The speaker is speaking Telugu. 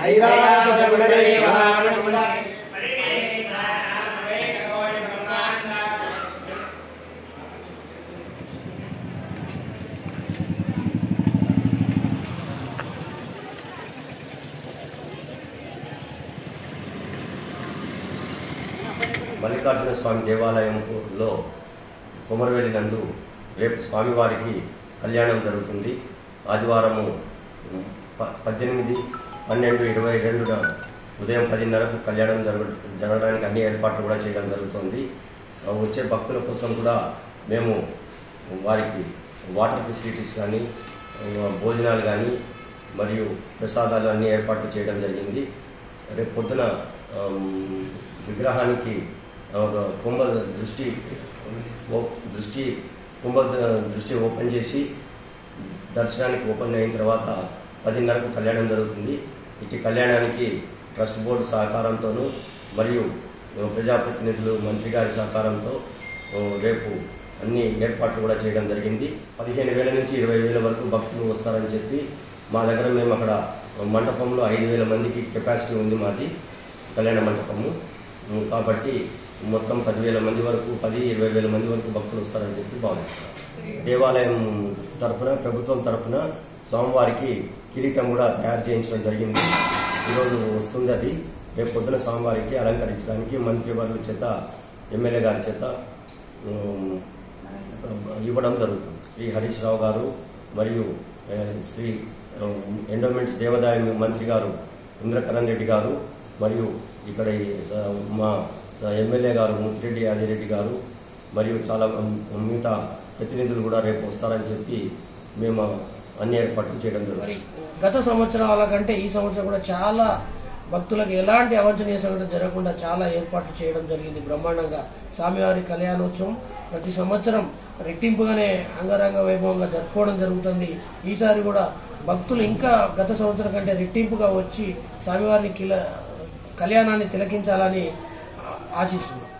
మల్లికార్జున స్వామి దేవాలయంలో కొమరవెల్లి నందు రేపు స్వామివారికి కళ్యాణం జరుగుతుంది ఆదివారము ఉమ్, ప- పద్దెనిమిది పన్నెండు ఇరవై రెండున ఉదయం పదిన్నరకు కళ్యాణం జరగ జరగడానికి అన్ని ఏర్పాట్లు కూడా చేయడం జరుగుతుంది ఆ, వచ్చే భక్తుల కోసం కూడా మేము వారికి వాటర్ ఫెసిలిటీస్ కానీ ఆ, భోజనాలు కానీ మరియు ప్రసాదాలు అన్ని ఏర్పాట్లు చేయడం జరిగింది రేపు పొద్దున ఆమ్, విగ్రహానికి ఆ, ఒక కుంభ దృష్టి ఓ- దృష్టి కుంభ దృష్టి ఓపెన్ చేసి దర్శనానికి ఓపెన్ అయిన తర్వాత పదిన్నరకు కళ్యాణం జరుగుతుంది ఇటు కళ్యాణానికి ట్రస్ట్ బోర్డు సహకారంతోనూ మరియు ఆ, ప్రజాప్రతినిధులు మంత్రి గారి సహకారంతో ఆ, రేపు అన్ని ఏర్పాట్లు కూడా చేయడం జరిగింది పదిహేను వేల నుంచి ఇరవై వేల వరకు భక్తులు వస్తారని చెప్పి మా దగ్గర మేము అక్కడ మండపంలో ఐదు వేల మందికి కెపాసిటీ ఉంది మాది కళ్యాణ మండపము ఉమ్, కాబట్టి మొత్తం పదివేల మంది వరకు పది ఇరవై వేల మంది వరకు భక్తులు వస్తారని చెప్పి భావిస్తున్నాం దేవాలయం తరఫున ప్రభుత్వం తరఫున స్వామివారికి కిరీటం కూడా తయారు చేయించడం జరిగింది ఈరోజు వస్తుంది అది రేపు పొద్దున స్వామివారికి అలంకరించడానికి మంత్రి వారి చేత ఎమ్మెల్యే గారి చేత ఉమ్, ఇవ్వడం జరుగుతుంది శ్రీ హరీష్ రావు గారు మరియు ఆ, శ్రీ ఎండోమెంట్స్ దేవాదాయ మంత్రి గారు ఇంద్రకరణ్ రెడ్డి గారు మరియు ఇక్కడ ఈ స- మా ఎమ్మెల్యే గారు ముత్తిరెడ్డి ఆదిరెడ్డి గారు మరియు చాలా మ- మిగతా ప్రతినిధులు కూడా రేపు వస్తారని చెప్పి మేము అన్ని ఏర్పాట్లు చేయడం మరి జరుగుతుంది గత సంవత్సరాల కంటే ఈ సంవత్సరం కూడా చాలా భక్తులకు ఎలాంటి అవాంఛనీయ సంఘటన జరగకుండా చాలా ఏర్పాట్లు చేయడం జరిగింది బ్రహ్మాండంగా స్వామివారి కళ్యాణోత్సవం ప్రతి సంవత్సరం రెట్టింపుగానే అంగరంగ వైభవంగా జరుపుకోవడం జరుగుతుంది ఈసారి కూడా భక్తులు ఇంకా గత సంవత్సరం కంటే రెట్టింపుగా వచ్చి స్వామివారిని కిల కళ్యాణాన్ని తిలకించాలని ఆ- ఆశిస్తున్నాం